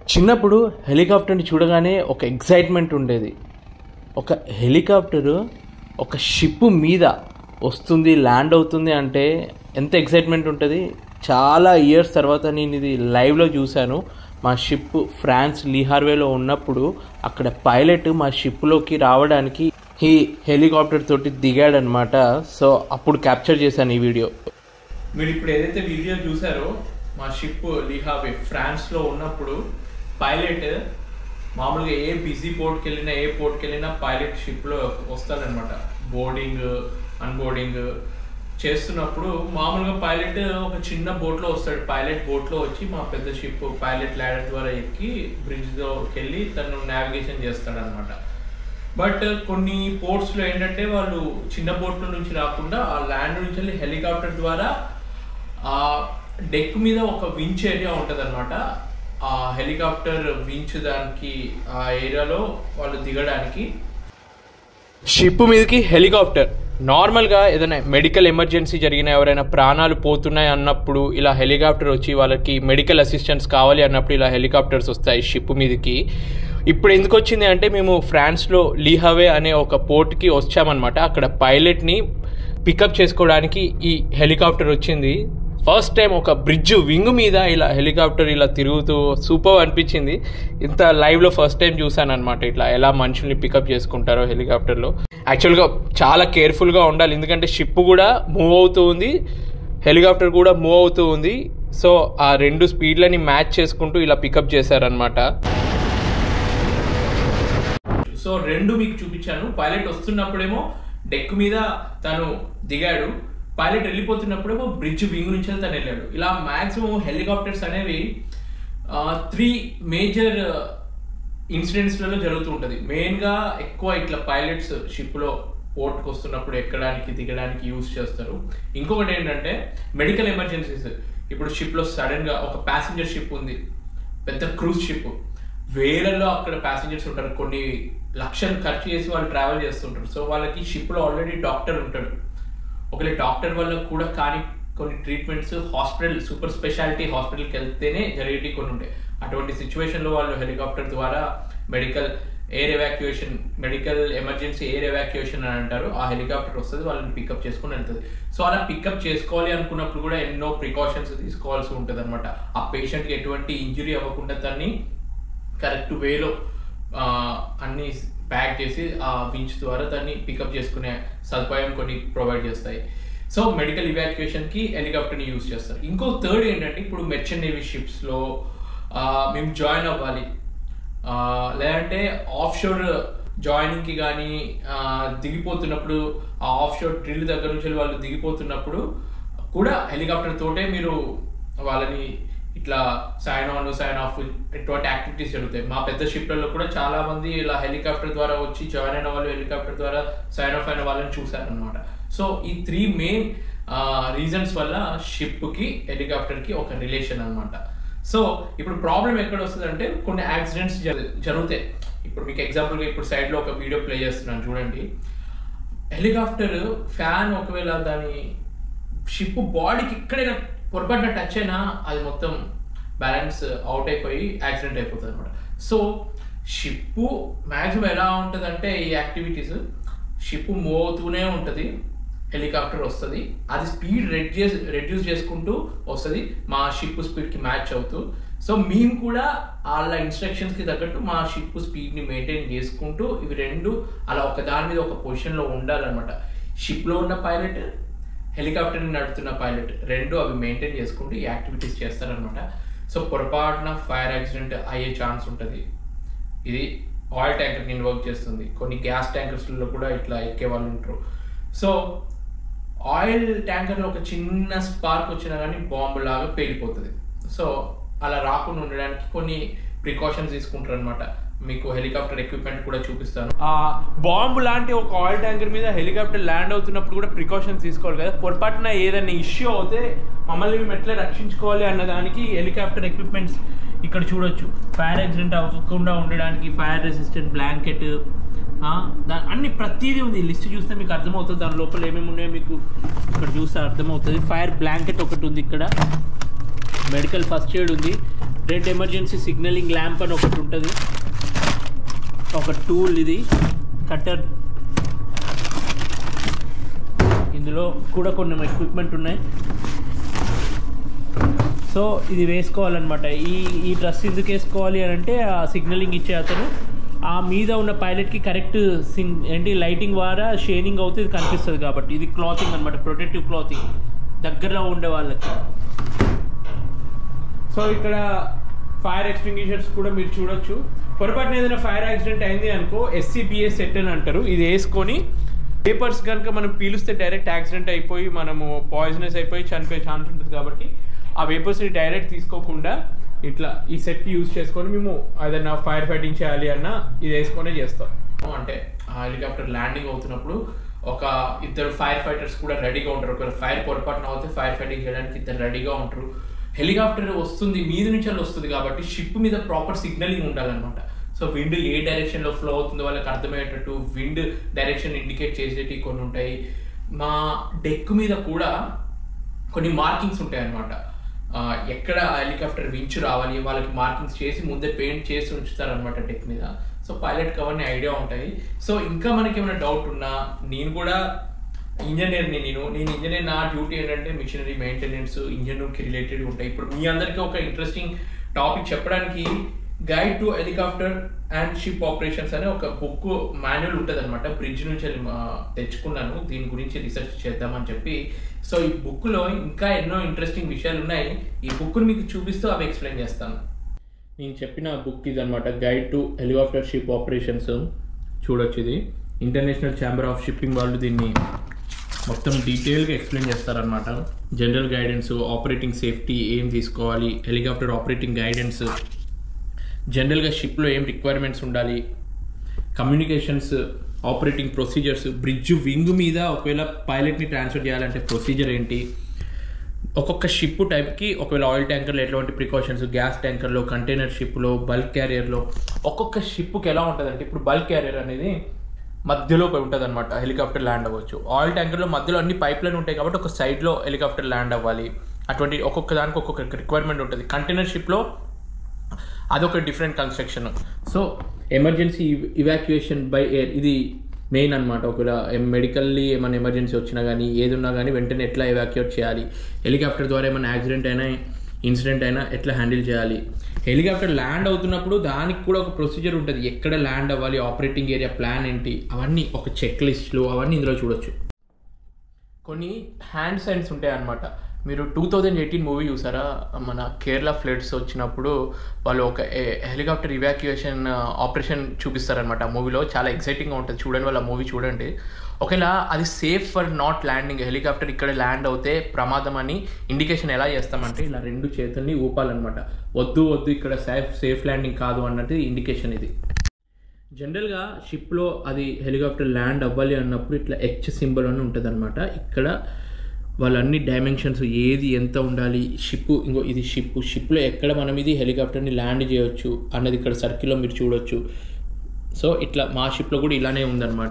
చిన్నప్పుడు హెలికాప్టర్ని చూడగానే ఒక ఎగ్జైట్మెంట్ ఉండేది ఒక హెలికాప్టరు ఒక షిప్ మీద వస్తుంది ల్యాండ్ అవుతుంది అంటే ఎంత ఎగ్జైట్మెంట్ ఉంటుంది చాలా ఇయర్స్ తర్వాత నేను ఇది లైవ్లో చూశాను మా షిప్ ఫ్రాన్స్ లీహార్వేలో ఉన్నప్పుడు అక్కడ పైలట్ మా షిప్లోకి రావడానికి ఈ హెలికాప్టర్ తోటి దిగాడనమాట సో అప్పుడు క్యాప్చర్ చేశాను ఈ వీడియో మీరు ఇప్పుడు ఏదైతే వీడియో చూసారో మా షిప్ లిహావే ఫ్రాన్స్లో ఉన్నప్పుడు పైలట్ మామూలుగా ఏ బిజీ పోర్ట్కి వెళ్ళినా ఏ పోర్ట్కి వెళ్ళినా పైలట్ షిప్లో వస్తాడనమాట బోర్డింగ్ అన్బోర్డింగ్ చేస్తున్నప్పుడు మామూలుగా పైలట్ ఒక చిన్న బోట్లో వస్తాడు పైలట్ బోట్లో వచ్చి మా పెద్ద షిప్ పైలట్ ల్యాడర్ ద్వారా ఎక్కి బ్రిడ్జ్లోకి వెళ్ళి తను నావిగేషన్ చేస్తాడనమాట బట్ కొన్ని పోర్ట్స్లో ఏంటంటే వాళ్ళు చిన్న బోట్ల నుంచి రాకుండా ఆ ల్యాండ్ నుంచి వెళ్ళి హెలికాప్టర్ ద్వారా ఆ డెక్ మీద ఒక వించ్ ఏరియా ఉంటుంది అనమాట ఆ హెలికాప్టర్ వించ్ దానికి ఆ ఏరియాలో వాళ్ళు దిగడానికి షిప్ మీదకి హెలికాప్టర్ నార్మల్గా ఏదైనా మెడికల్ ఎమర్జెన్సీ జరిగిన ఎవరైనా ప్రాణాలు పోతున్నాయి అన్నప్పుడు ఇలా హెలికాప్టర్ వచ్చి వాళ్ళకి మెడికల్ అసిస్టెన్స్ కావాలి అన్నప్పుడు ఇలా హెలికాప్టర్స్ వస్తాయి షిప్ మీదకి ఇప్పుడు ఎందుకు వచ్చింది అంటే మేము ఫ్రాన్స్లో లీహావే అనే ఒక పోర్ట్కి వచ్చామన్నమాట అక్కడ పైలట్ని పికప్ చేసుకోవడానికి ఈ హెలికాప్టర్ వచ్చింది ఫస్ట్ టైం ఒక బ్రిడ్జ్ వింగ్ మీద ఇలా హెలికాప్టర్ ఇలా తిరుగుతూ సూపర్ అనిపించింది ఇంత లైవ్లో ఫస్ట్ టైం చూసాను అనమాట ఇట్లా ఎలా మనుషుల్ని పికప్ చేసుకుంటారో హెలికాప్టర్లో యాక్చువల్గా చాలా కేర్ఫుల్గా ఉండాలి ఎందుకంటే షిప్ కూడా మూవ్ అవుతూ ఉంది హెలికాప్టర్ కూడా మూవ్ అవుతూ ఉంది సో ఆ రెండు స్పీడ్లని మ్యాచ్ చేసుకుంటూ ఇలా పికప్ చేశారనమాట సో రెండు మీకు చూపించాను పైలట్ వస్తున్నప్పుడేమో డెక్ మీద తను దిగాడు పైలట్ వెళ్ళిపోతున్నప్పుడేమో బ్రిడ్జ్ వింగ్ నుంచి తను వెళ్ళాడు ఇలా మాక్సిమం హెలికాప్టర్స్ అనేవి త్రీ మేజర్ ఇన్సిడెంట్స్లలో జరుగుతూ ఉంటుంది మెయిన్గా ఎక్కువ ఇట్లా పైలట్స్ షిప్లో పోర్ట్కి వస్తున్నప్పుడు ఎక్కడానికి దిగడానికి యూజ్ చేస్తారు ఇంకొకటి ఏంటంటే మెడికల్ ఎమర్జెన్సీస్ ఇప్పుడు షిప్లో సడన్గా ఒక ప్యాసింజర్ షిప్ ఉంది పెద్ద క్రూజ్ షిప్ వేలల్లో అక్కడ ప్యాసింజర్స్ ఉంటారు కొన్ని లక్షలు ఖర్చు చేసి వాళ్ళు ట్రావెల్ చేస్తుంటారు సో వాళ్ళకి షిప్లో ఆల్రెడీ డాక్టర్ ఉంటాడు ఒకవేళ డాక్టర్ వల్ల కూడా కానీ కొన్ని ట్రీట్మెంట్స్ హాస్పిటల్ సూపర్ స్పెషాలిటీ హాస్పిటల్కి వెళ్తేనే జరిగేవి కొన్ని ఉంటాయి అటువంటి సిచ్యువేషన్లో వాళ్ళు హెలికాప్టర్ ద్వారా medical air evacuation medical emergency air evacuation అని అంటారు ఆ హెలికాప్టర్ వస్తుంది వాళ్ళని పికప్ చేసుకుని వెళ్తుంది సో అలా పికప్ చేసుకోవాలి అనుకున్నప్పుడు కూడా ఎన్నో ప్రికాషన్స్ తీసుకోవాల్సి ఉంటుంది అనమాట ఆ పేషెంట్కి ఎటువంటి ఇంజురీ అవ్వకుండా దాన్ని కరెక్ట్ వేలో అన్ని ప్యాక్ చేసి ఆ వించ్ ద్వారా దాన్ని పికప్ చేసుకునే సదుపాయం కొన్ని ప్రొవైడ్ చేస్తాయి సో మెడికల్ ఇవాక్యుయేషన్కి హెలికాప్టర్ని యూజ్ చేస్తారు ఇంకో థర్డ్ ఏంటంటే ఇప్పుడు మెర్చెంట్ నేవీ షిప్స్లో మేము జాయిన్ అవ్వాలి లేదంటే ఆఫ్ షోర్ జాయినింగ్కి కానీ దిగిపోతున్నప్పుడు ఆ ఆఫ్ షోర్ డ్రిల్ దగ్గర నుంచి వాళ్ళు దిగిపోతున్నప్పుడు కూడా హెలికాప్టర్ తోటే మీరు వాళ్ళని ఇట్లా సైన్ ఆన్ సైన్ ఆఫ్ ఇటువంటి యాక్టివిటీస్ జరుగుతాయి మా పెద్ద షిప్లలో కూడా చాలా మంది ఇలా హెలికాప్టర్ ద్వారా వచ్చి జాయిన్ అయిన వాళ్ళు హెలికాప్టర్ ద్వారా సైన్ ఆఫ్ అయిన వాళ్ళని చూసారనమాట సో ఈ త్రీ మెయిన్ రీజన్స్ వల్ల షిప్కి హెలికాప్టర్కి ఒక రిలేషన్ అనమాట సో ఇప్పుడు ప్రాబ్లం ఎక్కడ వస్తుందంటే కొన్ని యాక్సిడెంట్స్ జరుగుతాయి ఇప్పుడు మీకు ఎగ్జాంపుల్గా ఇప్పుడు సైడ్లో ఒక వీడియో ప్లే చేస్తున్నాను చూడండి హెలికాప్టర్ ఫ్యాన్ ఒకవేళ దాని షిప్ బాడీకి ఎక్కడైనా పొరపాటున టచ్ అయినా అది మొత్తం బ్యాలెన్స్ అవుట్ అయిపోయి యాక్సిడెంట్ అయిపోతుంది అనమాట సో షిప్ మ్యాక్సిమం ఎలా ఉంటుందంటే ఈ యాక్టివిటీస్ షిప్ మూవ్ అవుతూనే ఉంటుంది హెలికాప్టర్ వస్తుంది అది స్పీడ్ రెడ్యూస్ రెడ్యూస్ చేసుకుంటూ వస్తుంది మా షిప్ స్పీడ్కి మ్యాచ్ అవుతూ సో మేము కూడా వాళ్ళ ఇన్స్ట్రక్షన్స్కి తగ్గట్టు మా షిప్ స్పీడ్ని మెయింటైన్ చేసుకుంటూ ఇవి రెండు అలా ఒక దాని మీద ఒక పొజిషన్లో ఉండాలన్నమాట షిప్లో ఉన్న పైలట్ హెలికాప్టర్ని నడుపుతున్న పైలట్ రెండు అవి మెయింటైన్ చేసుకుంటూ ఈ యాక్టివిటీస్ చేస్తారనమాట సో పొరపాటున ఫైర్ యాక్సిడెంట్ అయ్యే ఛాన్స్ ఉంటుంది ఇది ఆయిల్ ట్యాంకర్ని ఇన్వర్క్ చేస్తుంది కొన్ని గ్యాస్ ట్యాంకర్స్లో కూడా ఇట్లా ఎక్కే వాళ్ళు ఉంటారు సో ఆయిల్ ట్యాంకర్లో ఒక చిన్న స్పార్క్ వచ్చినా కానీ బాంబు లాగా పేలిపోతుంది సో అలా రాకుండా ఉండడానికి కొన్ని ప్రికాషన్స్ తీసుకుంటారు అనమాట మీకు హెలికాప్టర్ ఎక్విప్మెంట్ కూడా చూపిస్తాను ఆ బాంబు లాంటి ఒక ఆయిల్ ట్యాంకర్ మీద హెలికాప్టర్ ల్యాండ్ అవుతున్నప్పుడు కూడా ప్రికాషన్స్ తీసుకోవాలి కదా పొరపాటున ఏదైనా ఇష్యూ అవుతే మమ్మల్ని మేము ఎట్లా రక్షించుకోవాలి అన్న దానికి హెలికాప్టర్ ఎక్విప్మెంట్స్ ఇక్కడ చూడొచ్చు ఫైర్ యాక్సిడెంట్ అవ్వకుండా ఉండడానికి ఫైర్ రెసిస్టెంట్ బ్లాంకెట్ దాని అన్ని ప్రతిదీ ఉంది లిస్ట్ చూస్తే మీకు అర్థమవుతుంది దాని లోపల ఏమేమి ఉన్నాయో మీకు ఇక్కడ చూస్తే అర్థమవుతుంది ఫైర్ బ్లాంకెట్ ఒకటి ఉంది ఇక్కడ మెడికల్ ఫస్ట్ ఎయిడ్ ఉంది రెడ్ ఎమర్జెన్సీ సిగ్నలింగ్ ల్యాంప్ అని ఒకటి ఉంటుంది ఒక టూల్ ఇది కట్టర్ ఇందులో కూడా కొన్ని ఎక్విప్మెంట్ ఉన్నాయి సో ఇది వేసుకోవాలన్నమాట ఈ ఈ డ్రెస్ ఎందుకు వేసుకోవాలి అని అంటే ఆ సిగ్నలింగ్ ఇచ్చే అతను ఆ మీద ఉన్న పైలట్కి కరెక్ట్ సింగ్ ఏంటి లైటింగ్ ద్వారా షేనింగ్ అవుతే ఇది కనిపిస్తుంది కాబట్టి ఇది క్లాతింగ్ అనమాట ప్రొటెక్టివ్ క్లాతింగ్ దగ్గరలో ఉండే వాళ్ళకి సో ఇక్కడ ఫైర్ ఎక్స్టింగ్విషర్స్ కూడా మీరు చూడొచ్చు పొరపాటున ఏదైనా ఫైర్ యాక్సిడెంట్ అయింది అనుకో ఎస్సీబిఎస్ సెట్ అని అంటారు ఇది వేసుకొని పేపర్స్ కనుక మనం పీలిస్తే డైరెక్ట్ యాక్సిడెంట్ అయిపోయి మనము పాయిజనస్ అయిపోయి చనిపోయే ఛాన్స్ ఉంటుంది కాబట్టి ఆ వేపర్స్ని డైరెక్ట్ తీసుకోకుండా ఇట్లా ఈ సెట్ యూజ్ చేసుకొని మేము ఏదైనా ఫైర్ ఫైటింగ్ చేయాలి అన్నా ఇది వేసుకొనే చేస్తాం అంటే ఆ హెలికాప్టర్ ల్యాండింగ్ అవుతున్నప్పుడు ఒక ఇద్దరు ఫైర్ ఫైటర్స్ కూడా రెడీగా ఉంటారు ఒకవేళ ఫైర్ పొరపాటున అవుతే ఫైర్ ఫైటింగ్ చేయడానికి ఇద్దరు రెడీగా ఉంటారు హెలికాప్టర్ వస్తుంది మీద నుంచి అలా వస్తుంది కాబట్టి షిప్ మీద ప్రాపర్ సిగ్నలింగ్ ఉండాలన్నమాట సో విండ్ ఏ డైరెక్షన్ లో ఫ్లో అవుతుందో వాళ్ళకి అర్థమయ్యేటట్టు విండ్ డైరెక్షన్ ఇండికేట్ చేసేటి కొన్ని ఉంటాయి మా డెక్ మీద కూడా కొన్ని మార్కింగ్స్ ఉంటాయి అన్నమాట ఆ, ఎక్కడ హెలికాప్టర్ వించు రావాలి వాళ్ళకి మార్కింగ్స్ చేసి ముందే పెయింట్ చేసి ఉంచుతారనమాట డెక్ మీద సో పైలట్కి అవన్నీ ఐడియా ఉంటాయి సో ఇంకా మనకి ఏమైనా డౌట్ ఉన్నా నేను కూడా ఇంజనీర్ని నేను నేను ఇంజనీర్ నా డ్యూటీ ఏంటంటే మిషనరీ మెయింటెనెన్స్ ఇంజనీర్కి రిలేటెడ్ ఉంటాయి ఇప్పుడు మీ అందరికీ ఒక ఇంట్రెస్టింగ్ టాపిక్ చెప్పడానికి guide to helicopter and ship operations అనే ఒక బుక్ మాన్యువల్ ఉంటుంది అనమాట బ్రిడ్జ్ నుంచి వెళ్ళి మా తెచ్చుకున్నాను దీని గురించి రీసెర్చ్ చేద్దామని చెప్పి సో ఈ బుక్లో ఇంకా ఎన్నో ఇంట్రెస్టింగ్ విషయాలు ఉన్నాయి ఈ బుక్ని మీకు చూపిస్తూ అవి ఎక్స్ప్లెయిన్ చేస్తాను నేను చెప్పిన బుక్ ఇది అనమాట guide to helicopter ship operations చూడొచ్చు ఇది ఇంటర్నేషనల్ ఛాంబర్ ఆఫ్ షిప్పింగ్ వాళ్ళు దీన్ని మొత్తం డీటెయిల్గా ఎక్స్ప్లెయిన్ చేస్తారనమాట జనరల్ గైడెన్స్ ఆపరేటింగ్ సేఫ్టీ ఏం తీసుకోవాలి హెలికాప్టర్ ఆపరేటింగ్ గైడెన్స్ జనరల్గా షిప్లో ఏం రిక్వైర్మెంట్స్ ఉండాలి communications operating procedures bridge wing మీద ఒకవేళ పైలట్ని ట్రాన్స్ఫర్ చేయాలంటే ప్రొసీజర్ ఏంటి ఒక్కొక్క షిప్ టైప్కి ఒకవేళ ఆయిల్ ట్యాంకర్లో ఎటువంటి ప్రికాషన్స్ గ్యాస్ ట్యాంకర్లో కంటైనర్ షిప్లో బల్క్ క్యారియర్లో ఒక్కొక్క షిప్కి ఎలా ఉంటుందంటే ఇప్పుడు బల్క్ క్యారియర్ అనేది మధ్యలో ఉంటుంది అనమాట హెలికాప్టర్ ల్యాండ్ అవ్వచ్చు ఆయిల్ ట్యాంకర్లో మధ్యలో అన్ని పైప్ లైన్ ఉంటాయి కాబట్టి ఒక సైడ్లో హెలికాప్టర్ ల్యాండ్ అవ్వాలి అటువంటి ఒక్కొక్క దానికి ఒక్కొక్క రిక్వైర్మెంట్ ఉంటుంది కంటైనర్ షిప్లో అదొక different construction so emergency evacuation by air ఇది మెయిన్ అనమాట ఒకవేళ మెడికల్లీ ఏమైనా ఎమర్జెన్సీ వచ్చినా కానీ ఏది ఉన్నా కానీ వెంటనే ఎట్లా ఎవాక్యుయేట్ చేయాలి హెలికాప్టర్ ద్వారా ఏమైనా యాక్సిడెంట్ అయినా ఇన్సిడెంట్ అయినా ఎట్లా హ్యాండిల్ చేయాలి హెలికాప్టర్ ల్యాండ్ అవుతున్నప్పుడు దానికి కూడా ఒక ప్రొసీజర్ ఉంటుంది ఎక్కడ ల్యాండ్ అవ్వాలి ఆపరేటింగ్ ఏరియా ప్లాన్ ఏంటి అవన్నీ ఒక చెక్ లిస్ట్లు అవన్నీ ఇందులో చూడొచ్చు కొన్ని హ్యాండ్ సైన్స్ ఉంటాయి అన్నమాట మీరు టూ థౌజండ్ ఎయిటీన్ మూవీ చూసారా మన కేరళ ఫ్లడ్స్ వచ్చినప్పుడు వాళ్ళు ఒక హెలికాప్టర్ ఇవాక్యుయేషన్ ఆపరేషన్ చూపిస్తారనమాట ఆ మూవీలో చాలా ఎక్సైటింగ్గా ఉంటుంది చూడండి వాళ్ళ మూవీ చూడండి ఒకవేళ అది safe for not landing helicopter ఇక్కడ ల్యాండ్ అవుతే ప్రమాదం అని ఇండికేషన్ ఎలా చేస్తామంటే ఇలా రెండు చేతుల్ని ఊపాలన్నమాట వద్దు వద్దు ఇక్కడ సేఫ్ సేఫ్ ల్యాండింగ్ కాదు అన్నట్టు ఇండికేషన్ ఇది జనరల్గా షిప్లో అది హెలికాప్టర్ ల్యాండ్ అవ్వాలి అన్నప్పుడు ఇట్లా హెచ్ సింబల్ అని ఉంటుంది అనమాట ఇక్కడ వాళ్ళ అన్ని డైమెన్షన్స్ ఏది ఎంత ఉండాలి షిప్ ఇంకో ఇది షిప్ షిప్లో ఎక్కడ మనం ఇది హెలికాప్టర్ని ల్యాండ్ చేయొచ్చు అన్నది ఇక్కడ సర్కిల్లో మీరు చూడొచ్చు సో ఇట్లా మా షిప్లో కూడా ఇలానే ఉందన్నమాట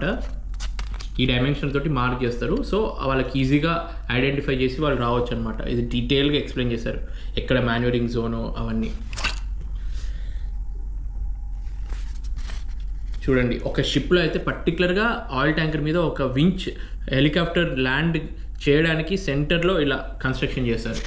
ఈ డైమెన్షన్ తోటి మార్క్ చేస్తారు సో వాళ్ళకి ఈజీగా ఐడెంటిఫై చేసి వాళ్ళు రావచ్చు అనమాట ఇది డీటెయిల్గా ఎక్స్ప్లెయిన్ చేశారు ఎక్కడ మాన్యువరింగ్ జోను అవన్నీ చూడండి ఒక షిప్లో అయితే పర్టికులర్గా ఆయిల్ ట్యాంకర్ మీద ఒక వించ్ హెలికాప్టర్ ల్యాండ్ చేయడానికి సెంటర్లో ఇలా కన్స్ట్రక్షన్ చేశారు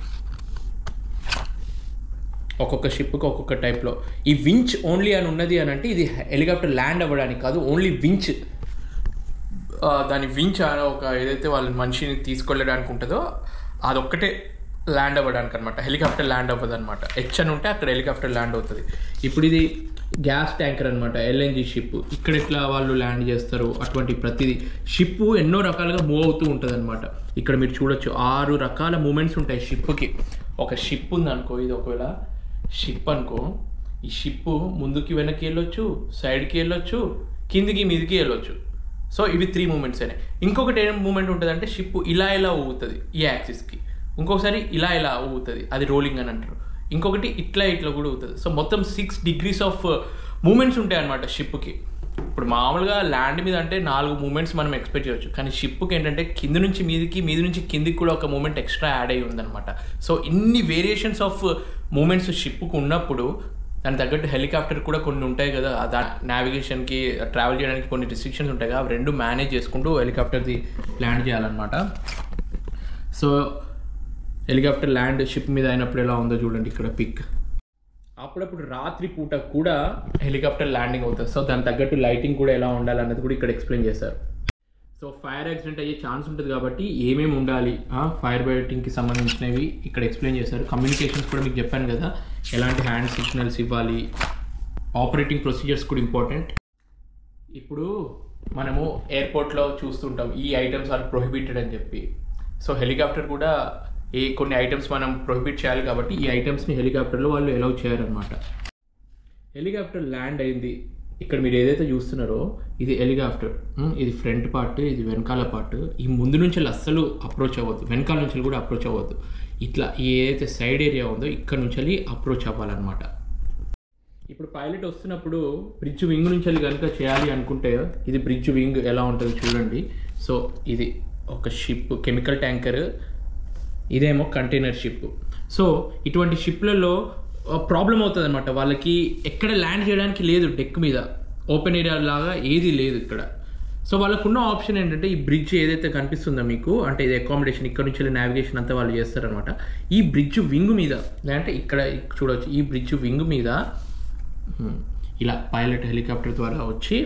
ఒక్కొక్క షిప్కి ఒక్కొక్క టైప్లో ఈ వించ్ ఓన్లీ అని ఉన్నది అని అంటే ఇది హెలికాప్టర్ ల్యాండ్ అవ్వడానికి కాదు ఓన్లీ వించ్ ఆ, దాని వించ్ అనే ఒక ఏదైతే వాళ్ళ మనిషిని తీసుకెళ్ళడానికి ఉంటుందో అదొక్కటే ల్యాండ్ అవ్వడానికి అనమాట హెలికాప్టర్ ల్యాండ్ అవ్వదు అనమాట హెచ్ అని ఉంటే అక్కడ హెలికాప్టర్ ల్యాండ్ అవుతుంది ఇప్పుడు ఇది గ్యాస్ ట్యాంకర్ అనమాట ఎల్ఎన్జి షిప్ ఇక్కడ ఎట్లా వాళ్ళు ల్యాండ్ చేస్తారు అటువంటి ప్రతిదీ షిప్ ఎన్నో రకాలుగా మూవ్ అవుతూ ఉంటుంది అనమాట ఇక్కడ మీరు చూడొచ్చు ఆరు రకాల మూమెంట్స్ ఉంటాయి షిప్కి ఒక షిప్ ఉంది అనుకో ఇది ఒకవేళ షిప్ అనుకో ఈ షిప్ ముందుకి వెనక్కి వెళ్ళొచ్చు సైడ్కి వెళ్ళొచ్చు కిందికి మీదికి వెళ్ళొచ్చు సో ఇవి త్రీ మూమెంట్స్ అయినాయి ఇంకొకటి ఏం మూమెంట్ ఉంటుంది అంటే షిప్ ఇలా ఇలా ఊగుతుంది ఈ యాక్సిస్కి ఇంకొకసారి ఇలా ఇలా ఊగుతుంది అది రోలింగ్ అని అంటారు ఇంకొకటి ఇట్లా ఇట్లా కూడా ఊగుతుంది సో మొత్తం సిక్స్ డిగ్రీస్ ఆఫ్ మూమెంట్స్ ఉంటాయి అనమాట షిప్కి ఇప్పుడు మామూలుగా ల్యాండ్ మీద అంటే నాలుగు మూమెంట్స్ మనం ఎక్స్పెక్ట్ చేయొచ్చు కానీ షిప్కి ఏంటంటే కింద నుంచి మీదికి మీది నుంచి కిందికి కూడా ఒక మూమెంట్ ఎక్స్ట్రా యాడ్ అయ్యి ఉందన్నమాట సో ఇన్ని వేరియేషన్స్ ఆఫ్ మూమెంట్స్ షిప్కు ఉన్నప్పుడు దానికి తగ్గట్టు హెలికాప్టర్ కూడా కొన్ని ఉంటాయి కదా దా నావిగేషన్కి ట్రావెల్ చేయడానికి కొన్ని రిస్ట్రిక్షన్స్ ఉంటాయి కదా అవి రెండు మేనేజ్ చేసుకుంటూ హెలికాప్టర్ది ల్యాండ్ చేయాలన్నమాట సో హెలికాప్టర్ ల్యాండ్ షిప్ మీద అయినప్పుడు ఎలా ఉందో చూడండి ఇక్కడ పిక్ అప్పుడప్పుడు రాత్రి పూట కూడా హెలికాప్టర్ ల్యాండింగ్ అవుతుంది సో దానికి తగ్గట్టు లైటింగ్ కూడా ఎలా ఉండాలన్నది కూడా ఇక్కడ ఎక్స్ప్లెయిన్ చేశారు సో ఫైర్ యాక్సిడెంట్ అయ్యే ఛాన్స్ ఉంటుంది కాబట్టి ఏమేమి ఉండాలి ఫైర్ ఫైటింగ్కి సంబంధించినవి ఇక్కడ ఎక్స్ప్లెయిన్ చేశారు కమ్యూనికేషన్స్ కూడా మీకు చెప్పాను కదా ఎలాంటి హ్యాండ్ సిగ్నల్స్ ఇవ్వాలి ఆపరేటింగ్ ప్రొసీజర్స్ కూడా ఇంపార్టెంట్ ఇప్పుడు మనము ఎయిర్పోర్ట్లో చూస్తుంటాం ఈ ఐటమ్స్ ఆర్ ప్రొహిబిటెడ్ అని చెప్పి సో హెలికాప్టర్ కూడా ఏ కొన్ని ఐటమ్స్ మనం ప్రొహిబిట్ చేయాలి కాబట్టి ఈ ఐటమ్స్ని హెలికాప్టర్లో వాళ్ళు అలౌ చేయరనమాట హెలికాప్టర్ ల్యాండ్ అయింది ఇక్కడ మీరు ఏదైతే చూస్తున్నారో ఇది హెలికాప్టర్ ఉమ్, ఇది ఫ్రంట్ పార్ట్ ఇది వెనకాల పార్ట్ ఈ ముందు నుంచి అస్సలు అప్రోచ్ అవ్వద్దు వెనకాల నుంచి కూడా అప్రోచ్ అవ్వద్దు ఇట్లా ఏదైతే సైడ్ ఏరియా ఉందో ఇక్కడ నుంచి అప్రోచ్ అవ్వాలన్నమాట ఇప్పుడు పైలట్ వస్తున్నప్పుడు బ్రిడ్జ్ వింగ్ నుంచి వెళ్ళి కనుక చేయాలి అనుకుంటే ఇది బ్రిడ్జ్ వింగ్ ఎలా ఉంటుందో చూడండి సో ఇది ఒక షిప్ కెమికల్ ట్యాంకర్ ఇదేమో కంటైనర్ షిప్ సో ఇటువంటి షిప్లలో ప్రాబ్లం అవుతుంది అనమాట వాళ్ళకి ఎక్కడ ల్యాండ్ చేయడానికి లేదు డెక్ మీద ఓపెన్ ఏరియా లాగా ఏది లేదు ఇక్కడ సో వాళ్ళకున్న ఆప్షన్ ఏంటంటే ఈ బ్రిడ్జ్ ఏదైతే కనిపిస్తుందో మీకు అంటే ఇది అకామిడేషన్ ఇక్కడ నుంచి నావిగేషన్ అంతా వాళ్ళు చేస్తారనమాట ఈ బ్రిడ్జ్ వింగ్ మీద లేదంటే ఇక్కడ చూడవచ్చు ఈ బ్రిడ్జ్ వింగ్ మీద హ్మ్, ఇలా పైలట్ హెలికాప్టర్ ద్వారా వచ్చి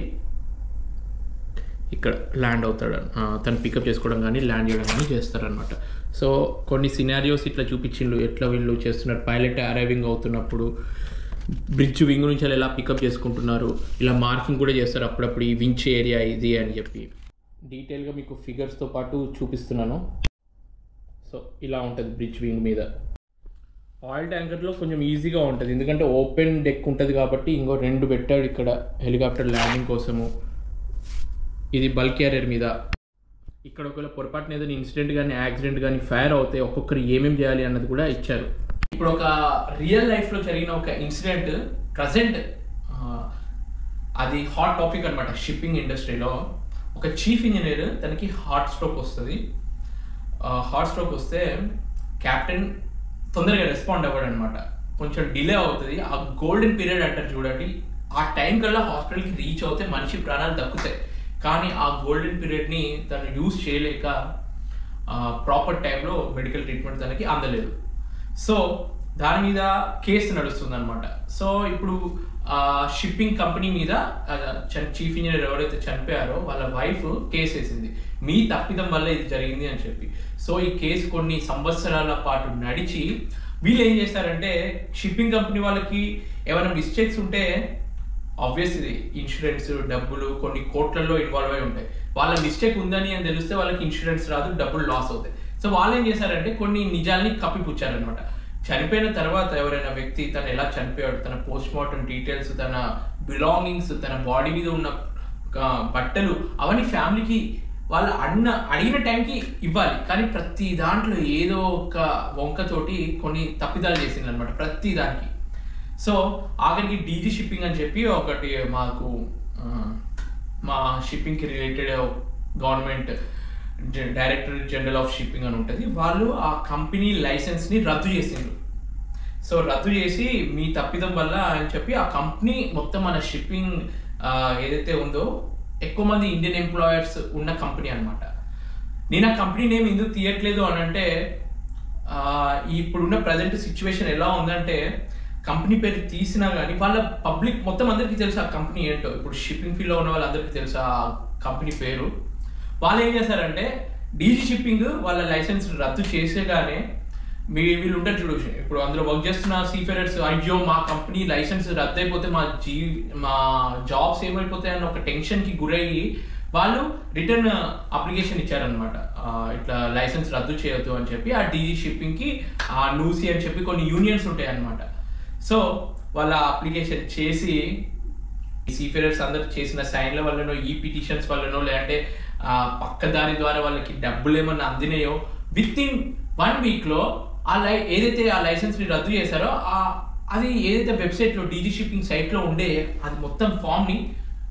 ఇక్కడ ల్యాండ్ అవుతాడు ఆ, తను పికప్ చేసుకోవడం కానీ ల్యాండ్ చేయడం కానీ చేస్తారనమాట సో కొన్ని సినారియోస్ ఇట్లా చూపించిండు ఎట్లా వీళ్ళు చేస్తున్నారు పైలట్ అరైవింగ్ అవుతున్నప్పుడు బ్రిడ్జ్ వింగ్ నుంచి వాళ్ళు ఎలా పికప్ చేసుకుంటున్నారు ఇలా మార్కింగ్ కూడా చేస్తారు అప్పుడప్పుడు ఈ వించ్ ఏరియా ఇది అని చెప్పి డీటెయిల్గా మీకు ఫిగర్స్తో పాటు చూపిస్తున్నాను సో ఇలా ఉంటుంది బ్రిడ్జ్ వింగ్ మీద ఆయిల్ ట్యాంకర్లో కొంచెం ఈజీగా ఉంటుంది ఎందుకంటే ఓపెన్ డెక్ ఉంటుంది కాబట్టి ఇంకో రెండు పెట్టాడు ఇక్కడ హెలికాప్టర్ ల్యాండింగ్ కోసము ఇది బల్క్ క్యారియర్ మీద ఇక్కడ ఒకవేళ పొరపాటున ఏదైనా ఇన్సిడెంట్ కానీ యాక్సిడెంట్ కానీ ఫైర్ అవుతే ఒక్కొక్కరు ఏమేమి చేయాలి అన్నది కూడా ఇచ్చారు ఇప్పుడు ఒక రియల్ లైఫ్లో జరిగిన ఒక ఇన్సిడెంట్ ప్రజెంట్ అది హాట్ టాపిక్ అనమాట షిప్పింగ్ ఇండస్ట్రీలో ఒక చీఫ్ ఇంజనీర్ తనకి హార్ట్ స్ట్రోక్ వస్తుంది హార్ట్ స్ట్రోక్ వస్తే కెప్టెన్ తొందరగా రెస్పాండ్ అవ్వడు అనమాట కొంచెం డిలే అవుతుంది ఆ గోల్డెన్ పీరియడ్ అంటారు చూడండి ఆ టైం కల్లా హాస్పిటల్కి రీచ్ అవుతే మనిషి ప్రాణాలు దక్కుతాయి కానీ ఆ గోల్డెన్ పీరియడ్ని తను యూజ్ చేయలేక ప్రాపర్ టైంలో మెడికల్ ట్రీట్మెంట్ తనకి అందలేదు సో దాని మీద కేసు నడుస్తుంది అనమాట సో ఇప్పుడు షిప్పింగ్ కంపెనీ మీద చీఫ్ ఇంజనీర్ ఎవరైతే చనిపోయారో వాళ్ళ వైఫ్ కేసు వేసింది మీ తప్పిదం వల్ల ఇది జరిగింది అని చెప్పి సో ఈ కేసు కొన్ని సంవత్సరాల పాటు నడిచి వీళ్ళు ఏం చేస్తారంటే షిప్పింగ్ కంపెనీ వాళ్ళకి ఏమైనా మిస్టేక్స్ ఉంటే ఆబ్వియస్ ఇది ఇన్సూరెన్స్ డబ్బులు కొన్ని కోట్లలో ఇన్వాల్వ్ అయి ఉంటాయి వాళ్ళ మిస్టేక్ ఉందని అని తెలిస్తే వాళ్ళకి ఇన్సూరెన్స్ రాదు డబ్బులు లాస్ అవుతాయి సో వాళ్ళు ఏం చేశారంటే కొన్ని నిజాల్ని కప్పిపుచ్చారనమాట చనిపోయిన తర్వాత ఎవరైనా వ్యక్తి తను ఎలా చనిపోయాడు తన పోస్ట్ మార్టం డీటెయిల్స్ తన బిలాంగింగ్స్ తన బాడీ మీద ఉన్న ఆ, బట్టలు అవన్నీ ఫ్యామిలీకి వాళ్ళు అన్న అడిగిన టైంకి ఇవ్వాలి కానీ ప్రతి దాంట్లో ఏదో ఒక వంకతోటి కొన్ని తప్పిదాలు చేసింది అనమాట ప్రతి దానికి సో ఆఖరికి డీజీ షిప్పింగ్ అని చెప్పి ఒకటి మాకు ఆ, మా షిప్పింగ్కి related government director general of shipping అని ఉంటుంది వాళ్ళు ఆ కంపెనీ లైసెన్స్ని రద్దు చేసిండ్రు సో రద్దు చేసి మీ తప్పిదం వల్ల అని చెప్పి ఆ కంపెనీ మొత్తం మన షిప్పింగ్ ఏదైతే ఉందో ఎక్కువ మంది ఇండియన్ ఎంప్లాయర్స్ ఉన్న కంపెనీ అన్నమాట నేను ఆ కంపెనీ నేమ్ ఎందుకు తీయట్లేదు అని అంటే ఆ, ఇప్పుడున్న ప్రజెంట్ సిచ్యువేషన్ ఎలా ఉందంటే కంపెనీ పేరు తీసినా కానీ వాళ్ళ పబ్లిక్ మొత్తం అందరికీ తెలుసు ఆ కంపెనీ ఏంటో ఇప్పుడు షిప్పింగ్ ఫీల్డ్లో ఉన్న వాళ్ళందరికీ తెలుసు ఆ కంపెనీ పేరు వాళ్ళు ఏం చేశారంటే డీజీ షిప్పింగ్ వాళ్ళ లైసెన్స్ రద్దు చేసేగానే మీ వీళ్ళు ఉంటారు చూడు ఇప్పుడు అందులో వర్క్ చేస్తున్న సీఫేరర్స్ అయ్యో మా కంపెనీ లైసెన్స్ రద్దు అయిపోతే మా జీ మా జాబ్స్ ఏమైపోతాయన్న ఒక టెన్షన్కి గురయ్యి వాళ్ళు రిటర్న్ అప్లికేషన్ ఇచ్చారనమాట ఇట్లా లైసెన్స్ రద్దు చేయొద్దు అని చెప్పి ఆ డీజీ షిప్పింగ్కి ఆ నూసి అని చెప్పి కొన్ని యూనియన్స్ ఉంటాయి అన్నమాట సో వాళ్ళ అప్లికేషన్ చేసి ఈ సీఫేరర్స్ అందరు చేసిన సైన్ల వల్లనో ఈ పిటిషన్స్ వల్లనో లేదంటే ఆ, పక్క దారి ద్వారా వాళ్ళకి డబ్బులు ఏమన్నా అందినాయో విత్ ఇన్ వన్ వీక్లో ఆ లై ఏదైతే ఆ లైసెన్స్ని రద్దు చేశారో ఆ అది ఏదైతే వెబ్సైట్లో డీజీ షిప్పింగ్ సైట్లో ఉండే అది మొత్తం ఫామ్ని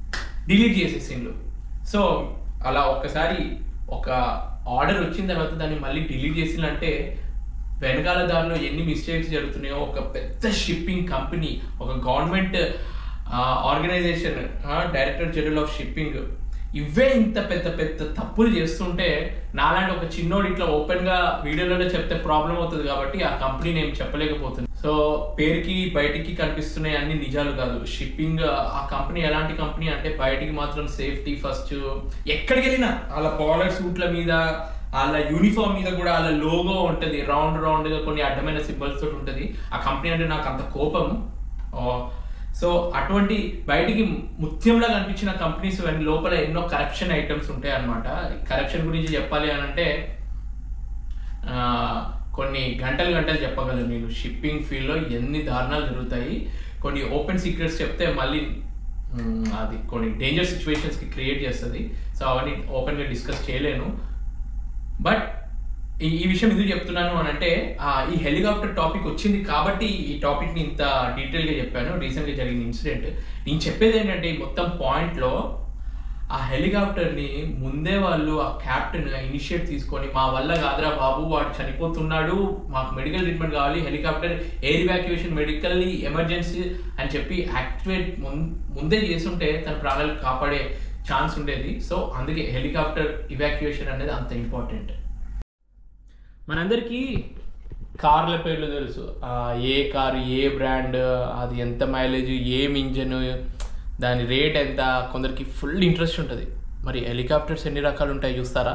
డిలీట్ చేసేసిండ్రు సో అలా ఒక్కసారి ఒక ఆర్డర్ వచ్చిన తర్వాత దాన్ని మళ్ళీ డిలీట్ చేసిందంటే వెనకాల దారిలో ఎన్ని మిస్టేక్స్ జరుగుతున్నాయో ఒక పెద్ద షిప్పింగ్ కంపెనీ ఒక government organization director general of shipping ఇవే ఇంత పెద్ద పెద్ద తప్పులు చేస్తుంటే నాలాంటి ఒక చిన్నోడు ఇట్లా ఓపెన్ గా వీడియోలలో చెప్తే ప్రాబ్లం అవుతుంది కాబట్టి ఆ కంపెనీ నేను చెప్పలేకపోతుంది సో పేరుకి బయటికి కనిపిస్తున్నాయి అన్ని నిజాలు కాదు షిప్పింగ్ ఆ కంపెనీ ఎలాంటి కంపెనీ అంటే బయటికి మాత్రం సేఫ్టీ ఫస్ట్ ఎక్కడికి వెళ్ళినా వాళ్ళ పాలర్ సూట్ల మీద వాళ్ళ యూనిఫామ్ మీద కూడా వాళ్ళ లోగో ఉంటది రౌండ్ రౌండ్ గా కొన్ని అడ్డమైన సింబల్స్ తోటి ఉంటది ఆ కంపెనీ అంటే నాకు అంత కోపం సో అటువంటి బయటికి ముత్యంలా కనిపించిన కంపెనీస్ లోపల ఎన్నో కరప్షన్ ఐటమ్స్ ఉంటాయి అనమాట కరప్షన్ గురించి చెప్పాలి అని అంటే ఆ, కొన్ని గంటలు గంటలు చెప్పగలను నేను షిప్పింగ్ ఫీల్డ్లో ఎన్ని దారుణాలు జరుగుతాయి కొన్ని ఓపెన్ సీక్రెట్స్ చెప్తే మళ్ళీ మ్, అది కొన్ని డేంజర్ సిచ్యువేషన్స్కి క్రియేట్ చేస్తుంది సో అవన్నీ ఓపెన్గా డిస్కస్ చేయలేను బట్ ఈ ఈ విషయం ఎందుకు చెప్తున్నాను అని అంటే ఆ, ఈ హెలికాప్టర్ టాపిక్ వచ్చింది కాబట్టి ఈ టాపిక్ని ఇంత డీటెయిల్గా చెప్పాను రీసెంట్గా జరిగిన ఇన్సిడెంట్ నేను చెప్పేది ఏంటంటే ఈ మొత్తం పాయింట్లో ఆ హెలికాప్టర్ని ముందే వాళ్ళు ఆ క్యాప్టెన్ ఇనిషియేట్ తీసుకొని మా వల్ల కాదురా బాబు వాడు చనిపోతున్నాడు మాకు మెడికల్ ట్రీట్మెంట్ కావాలి helicopter air evacuation medical emergency అని చెప్పి యాక్టివేట్ ముందే చేస్తుంటే తన ప్రాణాలు కాపాడే ఛాన్స్ ఉండేది సో అందుకే హెలికాప్టర్ ఇవాక్యుయేషన్ అనేది అంత ఇంపార్టెంట్ మనందరికీ కార్ల పేర్లు తెలుసు ఆ, ఏ కారు ఏ బ్రాండ్ అది ఎంత మైలేజ్ ఏం ఇంజన్ దాని రేట్ ఎంత కొందరికి ఫుల్ ఇంట్రెస్ట్ ఉంటుంది మరి హెలికాప్టర్స్ ఎన్ని రకాలు ఉంటాయి చూస్తారా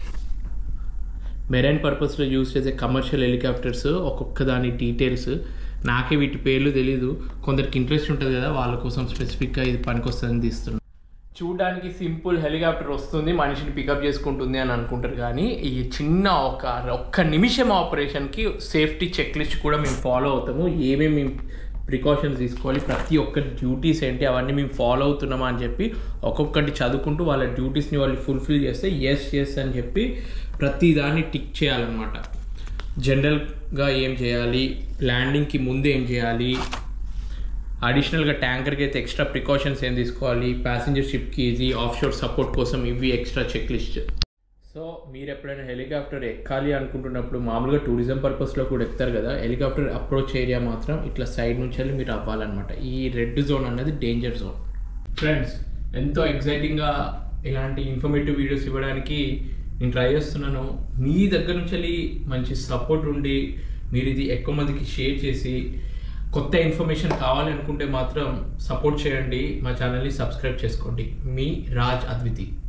మెరైన్ పర్పస్లో యూజ్ చేసే కమర్షియల్ హెలికాప్టర్స్ ఒక్కొక్క దాని డీటెయిల్స్ నాకే వీటి పేర్లు తెలీదు కొందరికి ఇంట్రెస్ట్ ఉంటుంది కదా వాళ్ళ కోసం స్పెసిఫిక్గా ఇది పనికొస్తుందని తీస్తున్నాను చూడడానికి సింపుల్ హెలికాప్టర్ వస్తుంది మనిషిని పికప్ చేసుకుంటుంది అని అనుకుంటారు కానీ ఈ చిన్న ఒక ఒక్క నిమిషం ఆపరేషన్కి సేఫ్టీ చెక్ లిస్ట్ కూడా మేము ఫాలో అవుతాము ఏమేమి ప్రికాషన్స్ తీసుకోవాలి ప్రతి ఒక్క డ్యూటీస్ ఏంటి అవన్నీ మేము ఫాలో అవుతున్నామా అని చెప్పి ఒక్కొక్కటి చదువుకుంటూ వాళ్ళ డ్యూటీస్ని వాళ్ళు ఫుల్ఫిల్ చేస్తే ఎస్ ఎస్ అని చెప్పి ప్రతి దాన్ని టిక్ చేయాలన్నమాట జనరల్గా ఏం చేయాలి ల్యాండింగ్కి ముందు ఏం చేయాలి అడిషనల్గా ట్యాంకర్కి అయితే ఎక్స్ట్రా ప్రికాషన్స్ ఏం తీసుకోవాలి ప్యాసింజర్ షిప్కి ఇది ఆఫ్ షోర్ సపోర్ట్ కోసం ఇవి ఎక్స్ట్రా చెక్ లిస్ట్ సో మీరు ఎప్పుడైనా హెలికాప్టర్ ఎక్కాలి అనుకుంటున్నప్పుడు మామూలుగా టూరిజం పర్పస్లో కూడా ఎక్కుతారు కదా హెలికాప్టర్ అప్రోచ్ ఏరియా మాత్రం ఇట్లా సైడ్ నుంచి వెళ్ళి మీరు అవ్వాలన్నమాట ఈ రెడ్ జోన్ అనేది డేంజర్ జోన్ ఫ్రెండ్స్ ఎంతో ఎగ్జైటింగ్గా ఇలాంటి ఇన్ఫర్మేటివ్ వీడియోస్ ఇవ్వడానికి నేను ట్రై చేస్తున్నాను మీ దగ్గర నుంచి వెళ్ళి మంచి సపోర్ట్ ఉండి మీరు ఇది ఎక్కువ మందికి షేర్ చేసి కొత్త ఇన్ఫర్మేషన్ కావాలి అనుకుంటే మాత్రం సపోర్ట్ చేయండి మా ఛానల్ని సబ్స్క్రైబ్ చేసుకోండి మీ రాజ్ అద్వితి